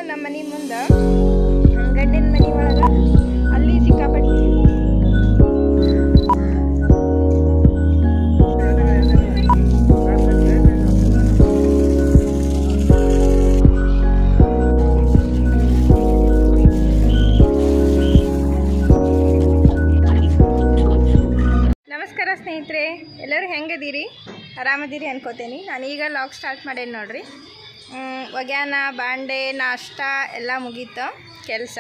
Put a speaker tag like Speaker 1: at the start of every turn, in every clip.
Speaker 1: ನಮ್ಮ ಮನೆ ಮುಂದೆ ಗಂಡಿನ ಮನೆ ಒಳಗೆ ಅಲ್ಲಿ ಸಿಕ್ಕಾಪಟ್ಟೆ ನಮಸ್ಕಾರ ಸ್ನೇಹಿತರೆ ಎಲ್ಲರೂ ಹೆಂಗದೀರಿ ಆರಾಮದೀರಿ ಅನ್ಕೋತೀನಿ ನಾನು ಈಗ ಲಾಗ್ ಸ್ಟಾರ್ಟ್ ಮಾಡೇನಿ ನೋಡ್ರಿ ಹ್ಮ್, ಒಗ್ಯಾನ ಬಾಂಡೆ ನಾಷ್ಟ ಎಲ್ಲ ಮುಗೀತು ಕೆಲಸ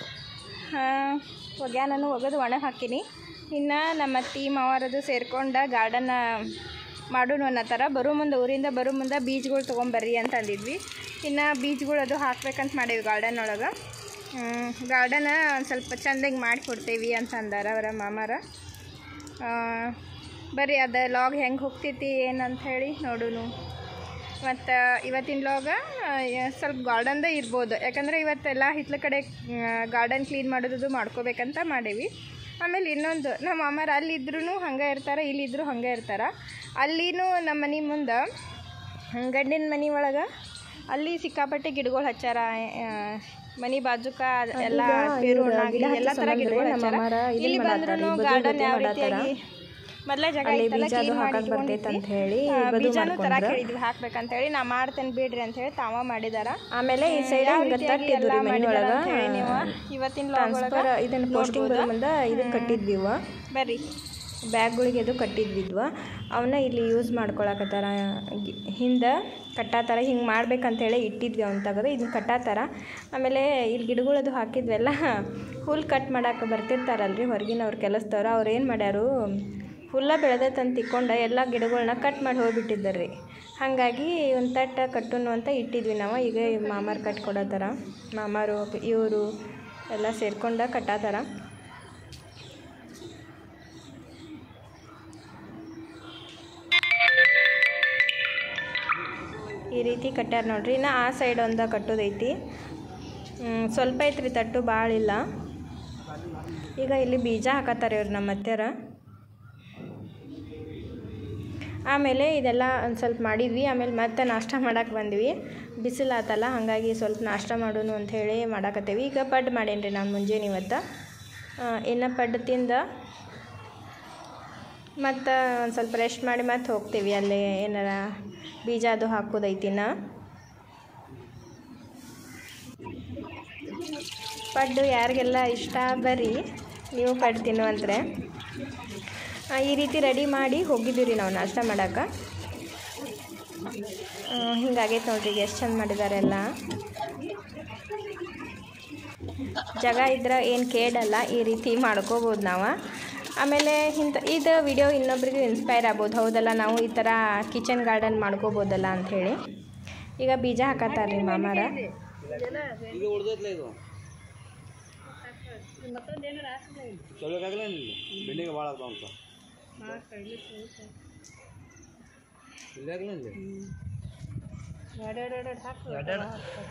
Speaker 1: ಒಗ್ಯಾನನು ಒಗೆದು ಒಣ ಹಾಕೀನಿ ಇನ್ನು ನಮ್ಮ ಅತ್ತಿ ಮಾವರದು ಸೇರ್ಕೊಂಡು ಗಾರ್ಡನ್ ಮಾಡೋಣ ಅನ್ನತ್ತಾರ ಬರೋ ಮುಂದೆ ಊರಿಂದ ಬರೋ ಮುಂದೆ ಬೀಜಗಳು ತೊಗೊಂಬರ್ರಿ ಅಂತ ಅಂದಿದ್ವಿ ಇನ್ನು ಬೀಜಗಳು ಅದು ಹಾಕ್ಬೇಕಂತ ಮಾಡೇವಿ ಗಾರ್ಡನ್ ಒಳಗೆ ಗಾರ್ಡನ್ ಒಂದು ಸ್ವಲ್ಪ ಚಂದಾಗಿ ಮಾಡಿಕೊಡ್ತೇವಿ ಅಂತ ಅಂದಾರ ಅವರ ಮಾಮಾರ ಆ, ಬರ್ರಿ ಅದು ಲಾಗ್ ಹೆಂಗೆ ಹೋಗ್ತೈತಿ ಏನಂತ ಹೇಳಿ ನೋಡೋಣ ಮತ್ತು ಇವತ್ತಿನ ಲಾಗ ಸ್ವಲ್ಪ ಗಾರ್ಡನ್ದೇ ಇರ್ಬೋದು ಯಾಕಂದರೆ ಇವತ್ತೆಲ್ಲ ಹಿತ್ಲ ಕಡೆ ಗಾರ್ಡನ್ ಕ್ಲೀನ್ ಮಾಡೋದು ಮಾಡ್ಕೋಬೇಕಂತ ಮಾಡೇವಿ ಆಮೇಲೆ ಇನ್ನೊಂದು ನಮ್ಮ ಅಮ್ಮರು ಅಲ್ಲಿದ್ರೂ ಹಂಗೆ ಇರ್ತಾರೆ ಇಲ್ಲಿದ್ದರೂ ಹಂಗೆ ಇರ್ತಾರೆ ಅಲ್ಲಿನೂ ನಮ್ಮ ಮನೆ ಮುಂದೆ ಗಂಡಿನ ಮನೆ ಒಳಗೆ ಅಲ್ಲಿ ಸಿಕ್ಕಾಪಟ್ಟೆ ಗಿಡಗಳು ಹಚ್ಚಾರ ಆ, ಮನಿ ಬಾಜುಕ ಎಲ್ಲ ಬೇರು ಹಣ್ಣಾಗ್ಲಿ, ಎಲ್ಲ ಥರ ಗಿಡಗಳು ಹಚ್ಚಾರ ಇಲ್ಲಿ ಬಂದ್ರೂ ಗಾರ್ಡನ್ ಯಾವ ರೀತಿಯಾಗಿ ಮೊದಲೇ ಜಾಗ ಇತ್ತಲ್ಲ ಕ್ಲೀನ್ ಮಾಡಿ
Speaker 2: ಬರ್ತೈತೆ ಅಂತ ಹೇಳಿ
Speaker 1: ಆ,
Speaker 2: ಬದು
Speaker 1: ಬೀಜನೂ ತರಕ್
Speaker 2: ಮಾಡ್ಕೊಂಡ್ರ.
Speaker 1: ಹೇಳಿದ್ವಿ ಹಾಕ್ಬೇಕಂತ ಹೇಳಿ ನಾ ಮಾಡ್ತೇನೆ ಬಿಡ್ರಿ ಅಂತ ಹೇಳಿ ತಾವ ಮಾಡಿದಾರ
Speaker 2: ಆಮೇಲೆ ಈ ಸೈಡ್
Speaker 1: ಯಾವ
Speaker 2: ಹಿಂಗೆ
Speaker 1: ರೀತಿಯಾಗಿ
Speaker 2: ತಟ್ಟಿದ್ವಿ
Speaker 1: ಎಲ್ಲ
Speaker 2: ಮನೆ
Speaker 1: ಮಾಡಿದಾರ
Speaker 2: ಒಳಗೆ
Speaker 1: ಅಂತ ಹೇಳಿ ನೀವು ಇವತ್ತಿನ log ಒಳಗ
Speaker 2: ಟ್ರಾನ್ಸ್ಫರ್ ಇದನ್ನು ಪೋಸ್ಟಿಂಗ್ ಬರೋ ಮುಂದೆ ಇದಕ್ಕೆ ಕಟ್ಟಿದ್ವಿ ಇವ
Speaker 1: ಬರ್ರಿ
Speaker 2: ಬ್ಯಾಗ್ಗಳಿಗೆ ಅದು ಕಟ್ಟಿದ್ವಿದ್ವ ಅವನ್ನ ಇಲ್ಲಿ ಯೂಸ್ ಮಾಡ್ಕೊಳಕತ್ತಾರ ಗಿ- ಹಿಂದೆ ಕಟ್ಟಾತಾರ ಹಿಂಗೆ ಮಾಡ್ಬೇಕಂತೇಳಿ ಇಟ್ಟಿದ್ವಿ ಅವ್ನ ತೆಗೆದು ಇದನ್ನ ಕಟ್ಟಾತಾರ ಆಮೇಲೆ ಇಲ್ಲಿ ಗಿಡಗಳದು ಹಾಕಿದ್ವೆಲ್ಲ ಹುಲ್ ಕಟ್ ಮಾಡಕ್ಕೆ ಬರ್ತಿರ್ತಾರಲ್ರಿ ಹೊರಗಿನವ್ರು ಕೆಲಸದವ್ರು ಅವ್ರು ಏನು ಮಾಡ್ಯಾರು ಹುಲ್ಲ ಬೆಳೆದೈತೆ ಅಂತ ತಿಕ್ಕೊಂಡು ಎಲ್ಲ ಗಿಡಗಳ್ನ ಕಟ್ ಮಾಡಿ ಹೋಗ್ಬಿಟ್ಟಿದ್ದಾರೆ ರೀ ಹಾಗಾಗಿ ಒಂದು ತಟ್ಟ ಕಟ್ಟುನು ಅಂತ ಇಟ್ಟಿದ್ವಿ ನಾವು ಈಗ ಮಾಮಾರು ಕಟ್ ಕೊಡತ್ತಾರ ಮಾಮಾರು ಇವರು ಎಲ್ಲ ಸೇರ್ಕೊಂಡು ಕಟ್ಟಾತಾರ ಈ ರೀತಿ ಕಟ್ಟ್ಯಾರ ನೋಡ್ರಿ ಇನ್ನು ಆ ಸೈಡ್ ಒಂದು ಕಟ್ಟೋದೈತಿ ಹ್ಮ್, ಸ್ವಲ್ಪ ಐತ್ರಿ ತಟ್ಟು ಭಾಳ ಇಲ್ಲ ಈಗ ಇಲ್ಲಿ ಬೀಜ ಹಾಕತ್ತಾರೆ ಇವ್ರು ನಮ್ಮ ಅತ್ತೆರ ಆಮೇಲೆ ಇದೆಲ್ಲ ಒಂದು ಸ್ವಲ್ಪ ಮಾಡಿದ್ವಿ ಆಮೇಲೆ ಮತ್ತೆ ನಾಷ್ಟ ಮಾಡಕ್ಕೆ ಬಂದ್ವಿ ಬಿಸಿಲು ಆತಲ್ಲ ಹಾಗಾಗಿ ಸ್ವಲ್ಪ ನಾಷ್ಟ ಮಾಡೋಣ ಅಂತ ಹೇಳಿ ಮಾಡಾಕತ್ತೇವಿ ಈಗ ಪಡ್ ಮಾಡೇನಿ ನಾನು ಮುಂಜಾನೆ ಇವತ್ತು ಆ, ಇನ್ನು ಪಡ್ ತಿಂದ ಮತ್ತು ಒಂದು ಸ್ವಲ್ಪ ರೆಸ್ಟ್ ಮಾಡಿ ಮತ್ತೆ ಹೋಗ್ತೀವಿ ಅಲ್ಲಿ ಏನಾರ ಬೀಜ ಅದು ಹಾಕೋದೈತಿನ ಪಡ್ಡು ಯಾರಿಗೆಲ್ಲ ಇಷ್ಟ ಬರ್ರಿ ನೀವು ಪಡ್ಡು ತಿನ್ನುವಂದ್ರೆ ಆ, ಈ ರೀತಿ ರೆಡಿ ಮಾಡಿ ಹೋಗಿದ್ದೀವಿ ರೀ ನಾವು ನಾಷ್ಟ ಮಾಡಕ್ಕೆ ಹಿಂಗಾಗೈತೆ ನೋಡ್ರಿ ಈಗ ಎಷ್ಟು ಚಂದ ಮಾಡಿದ್ದಾರೆ ಎಲ್ಲ ಜಾಗ ಇದ್ರೆ ಏನು ಕೇಳಲ್ಲ ಈ ರೀತಿ ಮಾಡ್ಕೋಬೋದು ನಾವು ಆಮೇಲೆ ಇಂಥ ಇದು ವಿಡಿಯೋ ಇನ್ನೊಬ್ರಿಗೂ ಇನ್ಸ್ಪೈರ್ ಆಗ್ಬೋದು ಹೌದಲ್ಲ ನಾವು ಈ ಥರ ಕಿಚನ್ ಗಾರ್ಡನ್ ಮಾಡ್ಕೋಬೋದಲ್ಲ ಅಂಥೇಳಿ ಈಗ ಬೀಜ ಹಾಕತ್ತಾರ ರೀ ಮಾಮಾರ
Speaker 3: ಇದು ಉಳ್ದೈತ್ಲ ಇದು ಚೊಳಗಾಗಲ್ಲ ಬೆಂಡಿಗೆ ಭಾಳ ಆಗ್ತಾವ ಅಂತ ಇಲ್ಲಾಗಲ್ಲ ಇಲ್ಲಿ ಎರಡೆರಡು.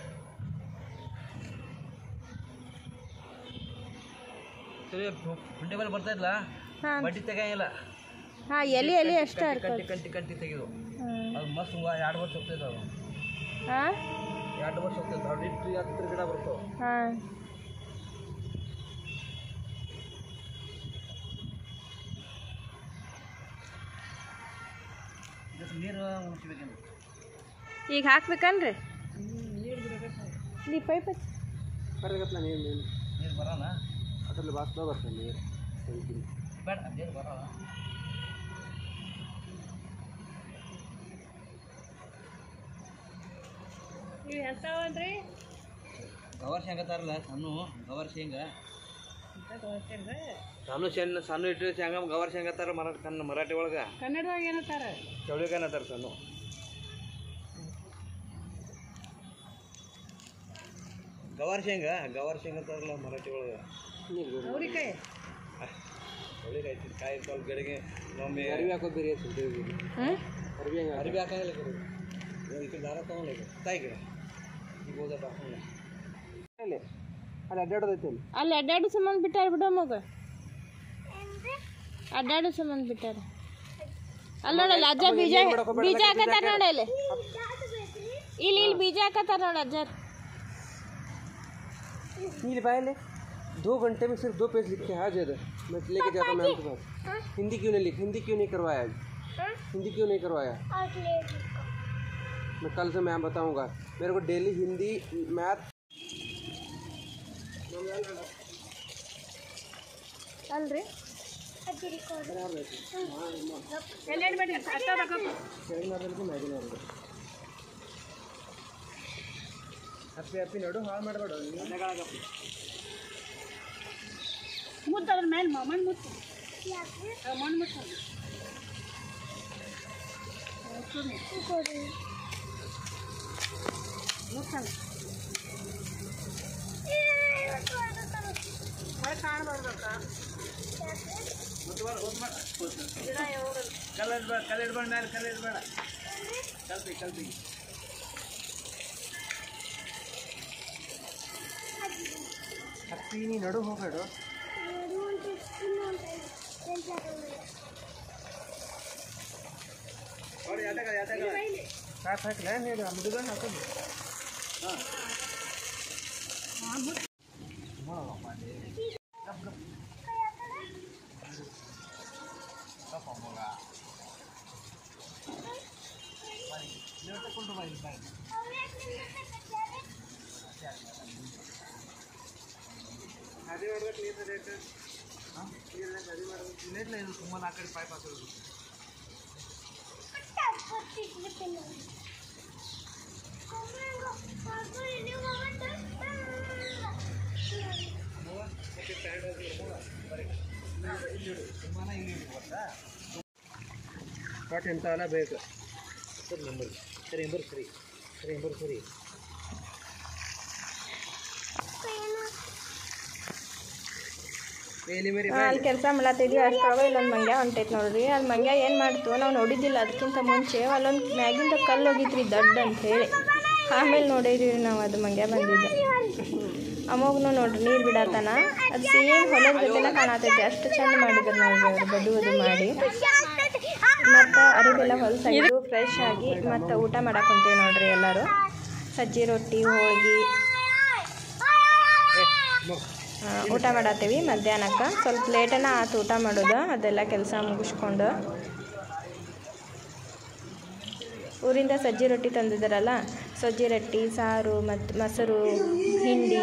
Speaker 3: ಸರಿ ಬೆಂಡಿ ಮೇಲೆ ಬರ್ತಾ ಇದ್ಲ
Speaker 1: ಹಾಂ
Speaker 3: ಬಡ್ಡಿ ತೆಗಿಯಂಗಿಲ್ಲ
Speaker 1: ಹಾಂ ಎಲೆ ಎಲೆ ಅಷ್ಟೇ
Speaker 3: ಕಂಟಿ ಕಂಟಿ ಕಂಟಿ ತೆಗೆದು ಅದು ಮಸ್ತ್ ಎರಡು ವರ್ಷ ಹೋಗ್ತೈತೆ ಅದು
Speaker 1: ಹಾಂ
Speaker 3: ಎರಡು ವರ್ಷ ಹೋಗ್ತೈತೆ ಅದು ಇಟ್ಟು ಹತ್ತಿರ ಗಿಡ ಬರ್ತಾವೆ
Speaker 1: ಹಾಂ
Speaker 3: ಇದಕ್ಕೆ ನೀರು ಮುಗಿಸ್ಬೇಕಂತ
Speaker 1: ಈಗ ಹಾಕ್ಬೇಕನ್ರಿ ನೀ ಪೈಪ್
Speaker 3: ಕರೆಗತ್ಲ ನೀರು ನೀರು ನೀರು ಬರೋಣ ಅದರಲ್ಲಿ ಬಾಸ್ತಾ ಬರ್ತದೆ ನೀರು ಬೇಡ ನೀರು ಬರೋಣ
Speaker 1: ನೀವು ಎಂಥವನ್ರಿ
Speaker 3: ಗವರ್ ಶೇಂಗಾ ತಾರಲ್ಲ ಸಣ್ಣ ಗವರ್ ಶೇಂಗಾ ಸಣ್ಣ ಶೇಂಗ ಸಣ್ಣ ಇಟ್ಟು ಶೇಂಗಾ ಗವರ್ ಶೇಂಗಾ ತರ ಮರಾಠ ಕನ್ನ ಮರಾಠಿ ಒಳಗೆ
Speaker 1: ಕನ್ನಡದಾಗ ಏನಂತಾರ
Speaker 3: ಚೌಳಿಕಾಯಿ ತರ ಸಣ್ಣ ಗವರ್ ಶೇಂಗಾ ಗವರ್ ಶೇಂಗಾ ತಾರಲ್ಲ ಮರಾಠಿ ಒಳಗೆ
Speaker 1: ಅವ್ರಿಕಾಯಿ
Speaker 3: ಚೌಳಿಕಾಯಿ ಕಾಯಿ ಸ್ವಲ್ಪ ಗಡಿಗೆ ನಮ್ಮೆ ಅರಿವಿ ಹಾಕೋದು ಬೇರೆ
Speaker 1: ಹ್ಞೂ
Speaker 3: ಅರಿವಿ ಅರಿವಿ ಹಾಕಂಗಿಲ್ಲ ಕಡೆ ಈ ಕಡೆ ದಾರ ತಗೊಂಡಿಲ್ಲ ತಾಯಿ ಕಡೆ ಈಗ ಹೋದ ಹಾಕಂಗಿಲ್ಲ ಅಲ್ಲಿ ಅಲ್ಲಿ ಅಡ್ಡಾಡೋದೈತೆ ಅಲ್ಲಿ
Speaker 1: ಅಲ್ಲಿ ಅಡ್ಡಾಡು ಸಂಬಂಧ ಬಿಟ್ಟಾರ ಬಿಡೋ ಮಗ ಅಡ್ಡಾಡು ಸಂಬಂಧ ಬಿಟ್ಟಾರ ಅಲ್ಲಿ ನೋಡಲ್ಲ ಅಜ್ಜ ಬೀಜ ಬೀಜ ಹಾಕತ್ತಾರ ನೋಡಲ್ಲಿ ಇಲ್ಲಿ ಇಲ್ಲಿ ಬೀಜ ಹಾಕತ್ತಾರ ನೋಡ ಅಜ್ಜಾರ್
Speaker 3: नील पाए दो घंटे में सिर्फ दो पेज लिख के आ जाए मैं लेके जाता हूँ मैम के पास हिंदी क्यों नहीं लिख हिंदी क्यों नहीं करवाया आज हिंदी क्यों नहीं करवाया मैं कल से मैम बताऊंगा मेरे को डेली हिंदी मैथ
Speaker 1: ಅಲ್ರಿ
Speaker 3: ಹಪ್ಪಿ ಹಪ್ಪಿ ನೋಡು ಹಾಳು ಮಾಡಬೇಡ
Speaker 4: ಮುದ್ದು ಅದ್ರ ಮೇಲೆ ಮಣ್ಣು ಮುತ್ತು ಮಣ್ಣು ಮುತ್ತು ಮುತ್ತಲ್ಲ
Speaker 3: ಕಲರ್ ಬೇಡ ಕಲರ್ ಬೇಡ ಮೇಲೆ ಕಲರ್ ಬೇಡ ಕಲ್ತಿ ಕಲ್ತಿ ಹಪ್ಪಿ ನೀ ನಡು ಹೋಗಬೇಡ ಸಾಕು ಹಾಕಲ ನೀನು ಮುದುಗ ಹಾಕೋದು ಅದೇ ಮಾಡ್ಬೇಕು ನೀರು ರೇಟ್ ಹಾಂ ನೀರು ಅದೇ ಮಾಡ್ಬೇಕು ಇಲ್ಲ ಇದು ತುಂಬ ನಾಲ್ಕು ಕಡೆ ಪೈಪ್ ಹಾಕೋದು ಬಟ್ ಇಂಥ ಎಲ್ಲ ಬೇಕು ಸರಿ ನಂಬರ್ ಸರಿ ನಂಬರ್ ಸರಿ ಸರಿ ನಂಬರ್ ಸರಿ ಮೇಲಿ ಮೇರಿ
Speaker 2: ಅಲ್ಲಿ ಕೆಲಸ ಮಾಡತ್ತಿದ್ವಿ ಅಷ್ಟರೊಳಗೆ ಇಲ್ಲೊಂದು ಮಂಗ್ಯ ಹೊಂಟೈತೆ ನೋಡ್ರಿ ಅಲ್ಲಿ ಮಂಗ್ಯ ಏನು ಮಾಡ್ತು ನಾವು ನೋಡಿದ್ದಿಲ್ಲ ಅದಕ್ಕಿಂತ ಮುಂಚೆ ಅಲ್ಲೊಂದು ಮ್ಯಾಗಿಂದ ಕಲ್ಲು ಹೋಗಿತ್ರಿ ದೊಡ್ಡ ಅಂತ ಹೇಳಿ ಆಮೇಲೆ ನೋಡಿದ್ವಿ ನಾವು ಅದು ಮಂಗ್ಯ ಬಂದಿದ್ದು ಅಮೋಗ್ನು ನೋಡ್ರಿ ನೀರು ಬಿಡತ್ತಾನ ಅದು ಸೇಮ್ ಹೊಲದ ಜೊತೆನ ಕಾಣತೈತಿ ಅಷ್ಟು ಚಂದ ಮಾಡಿದ್ರು ನೋಡ್ರಿ ಅವ್ರು ಬದು ಅದು ಮಾಡಿ ಮತ್ತು ಅರಿಬೆಲ್ಲ ಹೊಲಸಾಗಿದ್ದು ಫ್ರೆಶ್ ಆಗಿ ಮತ್ತು ಊಟ ಮಾಡಕ್ಕೆ ಹೊಂತೀವಿ ನೋಡ್ರಿ ಎಲ್ಲರೂ ಸಜ್ಜಿ ರೊಟ್ಟಿ ಹೋಳ್ಗೆ ಆ, ಊಟ ಮಾಡತ್ತೀವಿ ಮಧ್ಯಾಹ್ನಕ್ಕೆ ಸ್ವಲ್ಪ ಲೇಟನ ಆತು ಊಟ ಮಾಡೋದು ಅದೆಲ್ಲ ಕೆಲಸ ಮುಗಿಸ್ಕೊಂಡು ಊರಿಂದ ಸಜ್ಜಿ ರೊಟ್ಟಿ ತಂದಿದ್ದಾರಲ್ಲ ಸಜ್ಜಿ ರೊಟ್ಟಿ ಸಾರು ಮತ್ತು ಮೊಸರು ಹಿಂಡಿ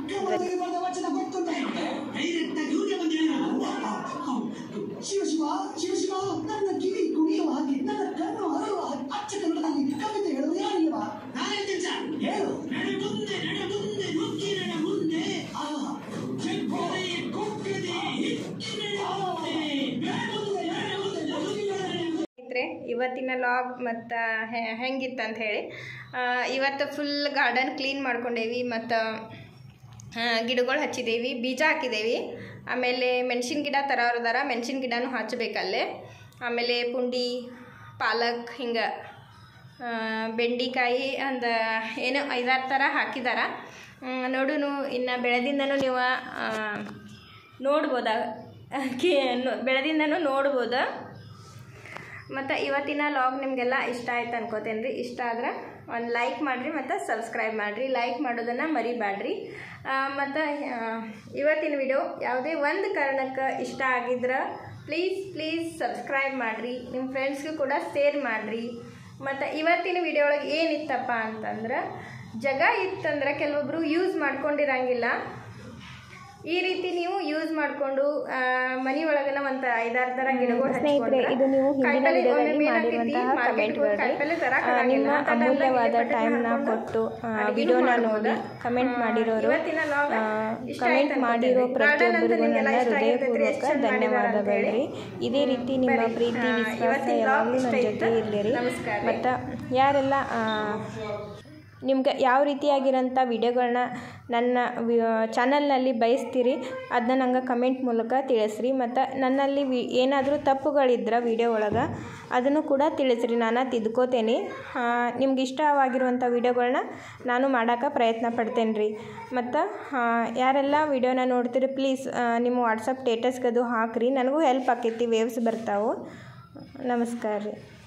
Speaker 5: ಶಿವ ಶಿವ ಶಿವ ಶಿವ ನನ್ನ ಕಿವಿ ಕುಣಿಯುವ ಹಾಗೆ ನನ್ನ ಕಣ್ಣು ಹರಿಯುವ ಹಾಗೆ ಅಚ್ಚ ಕನ್ನಡದಲ್ಲಿ ಕವಿತೆ ಹೇಳುವ ಯಾರಿಲ್ಲವಾ ನಾನೇಳ್ತೀನಿ ಸರ್ ಹೇಳು ನಡೆ ಮುಂದೆ ನಡೆ ಮುಂದೆ ನುಗ್ಗಿ ನಡೆ ಮುಂದೆ ಆಹಾ ಚಿಕ್ಕದೆ ಕುಕ್ಕದೆ ಹಿಕ್ಕಿ ನಡೆ ಮುಂದೆ ನಡೆ ಮುಂದೆ ನಡೆ ಮುಂದೆ ನುಗ್ಗಿ ನಡೆ ಮುಂದೆ
Speaker 2: ಸ್ನೇಹಿತರೆ ಇವತ್ತಿನ ಲಾಗ್ ಮತ್ತು ಹೆಂಗಿತ್ತು ಅಂತ ಹೇಳಿ ಆ, ಇವತ್ತು ಫುಲ್ ಗಾರ್ಡನ್ ಕ್ಲೀನ್ ಮಾಡ್ಕೊಂಡೇವಿ ಮತ್ತು ಗಿಡಗಳು ಹಚ್ಚಿದೇವಿ ಬೀಜ ಹಾಕಿದೇವಿ ಆಮೇಲೆ ಮೆಣಸಿನ ಗಿಡ ತರೋರ್ದಾರ ಮೆಣಸಿನ ಗಿಡನೂ ಹಚ್ಚಬೇಕಲ್ಲೇ ಆಮೇಲೆ ಪುಂಡಿ ಪಾಲಕ್ ಹಿಂಗೆ ಬೆಂಡಿಕಾಯಿ ಅಂದ ಏನೋ ಐದಾರು ಥರ ಹಾಕಿದಾರ ಹ್ಮ್, ನೋಡುನು ಇನ್ನು ಬೆಳೆದಿಂದನೂ ನೀವು ಆ, ನೋಡ್ಬೋದ ಕಿ ಬೆಳೆದಿಂದನೂ ನೋಡ್ಬೋದು ಮತ್ತು ಇವತ್ತಿನ ಲಾಗ್ ನಿಮಗೆಲ್ಲ ಇಷ್ಟ ಆಯ್ತು ಅನ್ಕೋತೇನೆ ರೀ ಇಷ್ಟ ಆದ್ರೆ ಒಂದು ಲೈಕ್ ಮಾಡಿರಿ ಮತ್ತು ಸಬ್ಸ್ಕ್ರೈಬ್ ಮಾಡಿರಿ ಲೈಕ್ ಮಾಡೋದನ್ನು ಮರಿಬೇಡ್ರಿ ಮತ್ತು ಇವತ್ತಿನ ವಿಡಿಯೋ ಯಾವುದೇ ಒಂದು ಕಾರಣಕ್ಕೆ ಇಷ್ಟ ಆಗಿದ್ರೆ ಪ್ಲೀಸ್ ಪ್ಲೀಸ್ ಸಬ್ಸ್ಕ್ರೈಬ್ ಮಾಡಿರಿ ನಿಮ್ಮ ಫ್ರೆಂಡ್ಸ್ಗೂ ಕೂಡ ಶೇರ್ ಮಾಡಿರಿ ಮತ್ತು ಇವತ್ತಿನ ವಿಡಿಯೋ ಒಳಗೆ ಏನಿತ್ತಪ್ಪ ಅಂತಂದ್ರೆ ಜಗ ಇತ್ತಂದ್ರೆ ಕೆಲವೊಬ್ಬರು ಯೂಸ್ ಮಾಡ್ಕೊಂಡಿರಂಗಿಲ್ಲ ಈ ರೀತಿ ನೀವು ಯೂಸ್ ಮಾಡಿಕೊಂಡು ಮನಿ ಒಳಗೆಲ್ಲ ಒಂದು ಐದಾರು ಥರ ಗಿಡಗಳು
Speaker 1: ಸ್ನೇಹಿತರೆ ಇದು ನೀವು ಹಿಂದಿನ ವಿಡಿಯೋದಲ್ಲಿ ಮಾಡಿರುವಂತಹ ಕಮೆಂಟ್ಗಳು ನಿಮ್ಮ ಅಮೂಲ್ಯವಾದ ಟೈಮ್ನ ಕೊಟ್ಟು ವಿಡಿಯೋನ ನೋಡಿ ಕಮೆಂಟ್ ಮಾಡಿರೋರು ಕಮೆಂಟ್ ಮಾಡಿರೋ ಪ್ರತಿಯೊಬ್ಬರಿಗೂ ನನ್ನ ಹೃದಯಪೂರ್ವಕ ಧನ್ಯವಾದಗಳು ರೀ ಇದೇ ರೀತಿ ನಿಮ್ಮ ಪ್ರೀತಿ ವಿಶ್ವಾಸ ಯಾವಾಗಲೂ ನನ್ನ ಜೊತೆ ಇರಲಿ ಮತ್ತು ಯಾರೆಲ್ಲ ಆ, ನಿಮ್ಗೆ ಯಾವ ರೀತಿಯಾಗಿರೋಂಥ ವಿಡಿಯೋಗಳನ್ನ ನನ್ನ ಚಾನಲ್ನಲ್ಲಿ ಬಯಸ್ತೀರಿ ಅದನ್ನ ನಂಗೆ ಕಮೆಂಟ್ ಮೂಲಕ ತಿಳಿಸ್ರಿ ಮತ್ತು ನನ್ನಲ್ಲಿ ವಿ ಏನಾದರೂ ತಪ್ಪುಗಳಿದ್ರೆ ವಿಡಿಯೋ ಒಳಗೆ ಅದನ್ನು ಕೂಡ ತಿಳಿಸ್ರಿ ನಾನು ತಿದ್ಕೋತೇನೆ ನಿಮ್ಗೆ ಇಷ್ಟವಾಗಿರುವಂಥ ವಿಡಿಯೋಗಳನ್ನ ನಾನು ಮಾಡೋಕೆ ಪ್ರಯತ್ನ ಪಡ್ತೇನೆ ರೀ ಮತ್ತು ಯಾರೆಲ್ಲ ವಿಡಿಯೋನ ನೋಡ್ತೀರಿ ಪ್ಲೀಸ್ ನಿಮ್ಮ ವಾಟ್ಸಪ್ ಸ್ಟೇಟಸ್ಗೆ ಅದು ಹಾಕ್ರಿ ನನಗೂ ಹೆಲ್ಪ್ ಆಕೈತಿ ವೇವ್ಸ್ ಬರ್ತಾವೆ ನಮಸ್ಕಾರ ರೀ